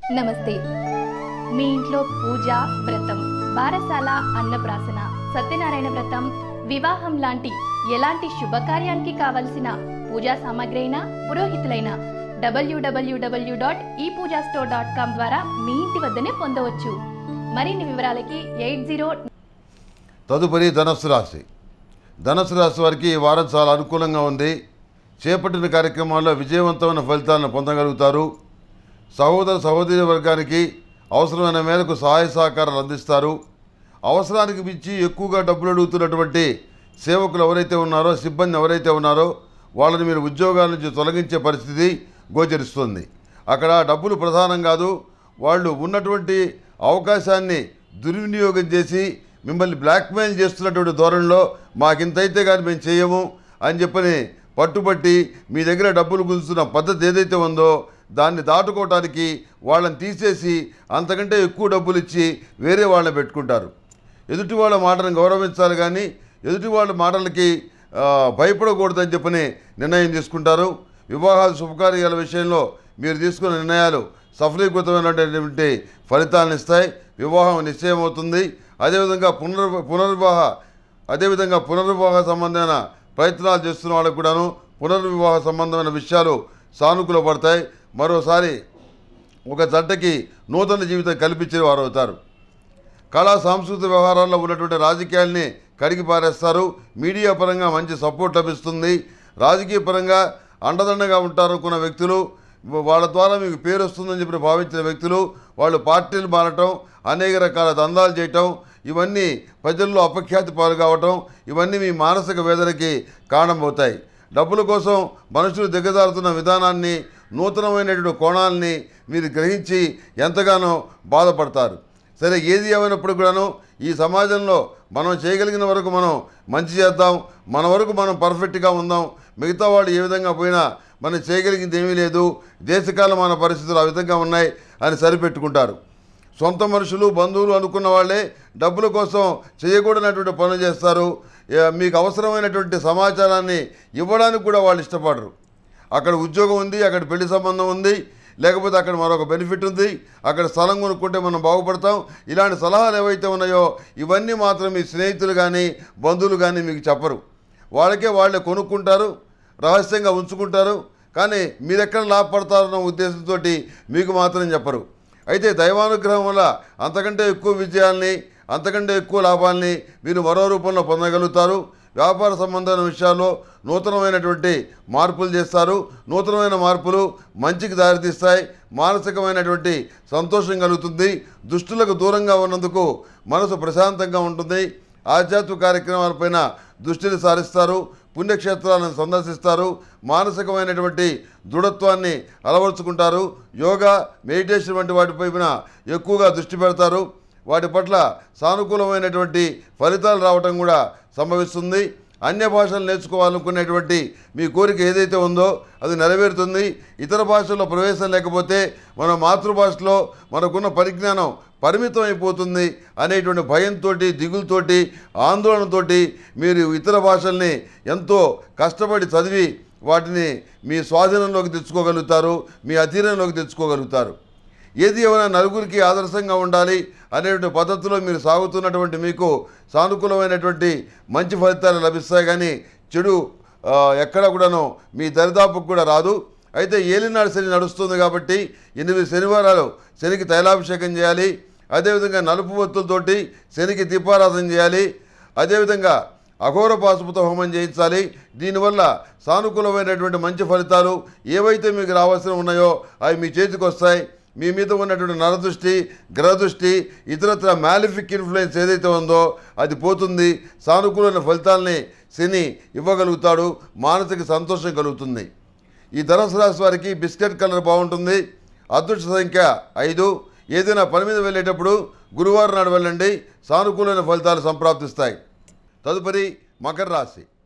నమస్తే మీ ఇంట్లో పూజ వ్రతం బారసాల అన్నప్రాసన సత్యనారాయణ వ్రతం వివాహం లాంటి ఎలాంటి శుభకార్యానికి కావలసిన పూజా సామాగ్రి అయినా పురోహితులైన డబ్ల్యూడబ్ల్యూడబ్ల్యూ డాట్ ఈ పూజా స్టోర్ డాట్ కామ్ ద్వారా మీ ఇంటి వద్దనే పొందవచ్చు మరిన్ని వివరాలకి ఎయిట్ జీరో తదుపరి ధనస్సు రాశి ధనస్సు రాశి వారికి ఈ వారం చాలా అనుకూలంగా ఉంది చేపట్టిన కార్యక్రమాల్లో విజయవంతమైన ఫలితాలను పొందగలుగుతారు సహోదర సహోదరి వర్గానికి అవసరమైన మేరకు సహాయ సహకారాలు అందిస్తారు అవసరానికి మించి ఎక్కువగా డబ్బులు అడుగుతున్నటువంటి సేవకులు ఎవరైతే ఉన్నారో సిబ్బంది ఎవరైతే ఉన్నారో వాళ్ళని మీరు ఉద్యోగాల నుంచి తొలగించే పరిస్థితి గోచరిస్తుంది అక్కడ డబ్బులు ప్రధానం కాదు వాళ్ళు ఉన్నటువంటి అవకాశాన్ని దుర్వినియోగం చేసి మిమ్మల్ని బ్లాక్మెయిల్ చేస్తున్నటువంటి ధోరణిలో మాకింతైతే కానీ మేము చేయము అని చెప్పని పట్టుబట్టి మీ దగ్గర డబ్బులు గుంజుతున్న పద్ధతి ఏదైతే ఉందో దాన్ని దాటుకోవటానికి వాళ్ళని తీసేసి అంతకంటే ఎక్కువ డబ్బులు ఇచ్చి వేరే వాళ్ళని పెట్టుకుంటారు ఎదుటి వాళ్ళ మాటను గౌరవించాలి కానీ ఎదుటి వాళ్ళ మాటలకి ఆ, భయపడకూడదని చెప్పని నిర్ణయం తీసుకుంటారు వివాహాలు శుభకార్యాల విషయంలో మీరు తీసుకున్న నిర్ణయాలు సఫలీకృతమైనటువంటి ఫలితాలను ఇస్తాయి వివాహం నిశ్చయమవుతుంది అదేవిధంగా పునర్ పునర్వివాహ అదేవిధంగా పునర్వివాహ సంబంధమైన ప్రయత్నాలు చేస్తున్న వాళ్ళకు కూడాను పునర్వివాహ సంబంధమైన విషయాలు సానుకూల పడతాయి మరోసారి ఒక జంటకి నూతన జీవితం కల్పించిన వారు అవుతారు కళా సాంస్కృతిక వ్యవహారాల్లో ఉన్నటువంటి రాజకీయాల్ని కడిగి పారేస్తారు మీడియా పరంగా మంచి సపోర్ట్ లభిస్తుంది రాజకీయ పరంగా అండదండగా ఉంటారనుకున్న వ్యక్తులు వాళ్ళ ద్వారా మీకు పేరు వస్తుందని చెప్పి భావించిన వ్యక్తులు వాళ్ళు పార్టీలు మారటం అనేక రకాల దందాలు చేయటం ఇవన్నీ ప్రజల్లో అపఖ్యాతి పాలు కావటం ఇవన్నీ మీ మానసిక వేదనకి కారణమవుతాయి డబ్బుల కోసం మనుషులు దిగజారుతున్న విధానాన్ని నూతనమైనటువంటి కోణాలని మీరు గ్రహించి ఎంతగానో బాధపడతారు సరే ఏది ఏమైనప్పుడు కూడాను ఈ సమాజంలో మనం చేయగలిగిన వరకు మనం మంచి చేద్దాం మన వరకు మనం పర్ఫెక్ట్గా ఉందాం మిగతా వాళ్ళు ఏ విధంగా పోయినా మనం చేయగలిగింది ఏమీ లేదు దేశకాలమాన పరిస్థితులు ఆ విధంగా ఉన్నాయి అని సరిపెట్టుకుంటారు సొంత మనుషులు బంధువులు అనుకున్న వాళ్ళే డబ్బుల కోసం చేయకూడనటువంటి పనులు చేస్తారు ఏ, మీకు అవసరమైనటువంటి సమాచారాన్ని ఇవ్వడానికి కూడా వాళ్ళు ఇష్టపడరు అక్కడ ఉద్యోగం ఉంది అక్కడ పెళ్లి సంబంధం ఉంది లేకపోతే అక్కడ మరొక బెనిఫిట్ ఉంది అక్కడ స్థలం కొనుక్కుంటే మనం బాగుపడతాం ఇలాంటి సలహాలు ఏవైతే ఉన్నాయో ఇవన్నీ మాత్రం మీ స్నేహితులు కానీ బంధువులు కానీ మీకు చెప్పరు వాళ్ళకే వాళ్ళే కొనుక్కుంటారు రహస్యంగా ఉంచుకుంటారు కానీ మీరెక్కడ లాభపడతారన్న ఉద్దేశంతో మీకు మాత్రం చెప్పరు అయితే దైవానుగ్రహం వల్ల అంతకంటే ఎక్కువ విజయాల్ని అంతకంటే ఎక్కువ లాభాల్ని మీరు మరో రూపంలో పొందగలుగుతారు వ్యాపార సంబంధమైన విషయాల్లో నూతనమైనటువంటి మార్పులు చేస్తారు నూతనమైన మార్పులు మంచికి దారితీస్తాయి మానసికమైనటువంటి సంతోషం కలుగుతుంది దుష్టులకు దూరంగా ఉన్నందుకు మనసు ప్రశాంతంగా ఉంటుంది ఆధ్యాత్మిక కార్యక్రమాలపైన దృష్టిని సారిస్తారు పుణ్యక్షేత్రాలను సందర్శిస్తారు మానసికమైనటువంటి దృఢత్వాన్ని అలవరుచుకుంటారు యోగా మెడిటేషన్ వంటి వాటిపైన ఎక్కువగా దృష్టి పెడతారు వాటి పట్ల సానుకూలమైనటువంటి ఫలితాలు రావటం కూడా సంభవిస్తుంది అన్య భాషలు నేర్చుకోవాలనుకునేటువంటి మీ కోరిక ఏదైతే ఉందో అది నెరవేరుతుంది ఇతర భాషల్లో ప్రవేశం లేకపోతే మన మాతృభాషలో మనకున్న పరిజ్ఞానం పరిమితం అయిపోతుంది అనేటువంటి భయంతో దిగులతోటి ఆందోళనతోటి మీరు ఇతర భాషల్ని ఎంతో కష్టపడి చదివి వాటిని మీ స్వాధీనంలోకి తెచ్చుకోగలుగుతారు మీ అధీనంలోకి తెచ్చుకోగలుగుతారు ఏది ఏమైనా నలుగురికి ఆదర్శంగా ఉండాలి అనేటువంటి పద్ధతిలో మీరు సాగుతున్నటువంటి మీకు సానుకూలమైనటువంటి మంచి ఫలితాలు లభిస్తాయి కానీ చెడు ఆ, ఎక్కడ కూడాను మీ దరిదాపుకు కూడా రాదు అయితే ఏలినాడు శని నడుస్తుంది కాబట్టి ఎనిమిది శనివారాలు శనికి తైలాభిషేకం చేయాలి అదేవిధంగా నలుపు ఒత్తులతోటి శనికి దీపారాధన చేయాలి అదేవిధంగా అఘోర పాశుపత హోమం చేయించాలి దీనివల్ల సానుకూలమైనటువంటి మంచి ఫలితాలు ఏవైతే మీకు రావాల్సిన ఉన్నాయో అవి మీ చేతికి వస్తాయి మీ మీద ఉన్నటువంటి నరదృష్టి గ్రహదృష్టి ఇతరత్ర మ్యాలిఫిక్ ఇన్ఫ్లుయెన్స్ ఏదైతే ఉందో అది పోతుంది సానుకూలమైన ఫలితాలని శని ఇవ్వగలుగుతాడు మానసిక సంతోషం కలుగుతుంది ఈ ధనుసు రాశి వారికి బిస్కెట్ కలర్ బాగుంటుంది అదృష్ట సంఖ్య ఐదు ఏదైనా పని మీద వెళ్ళేటప్పుడు గురువారం నాడు వెళ్ళండి సానుకూలమైన ఫలితాలు సంప్రాప్తిస్తాయి తదుపరి మకర రాశి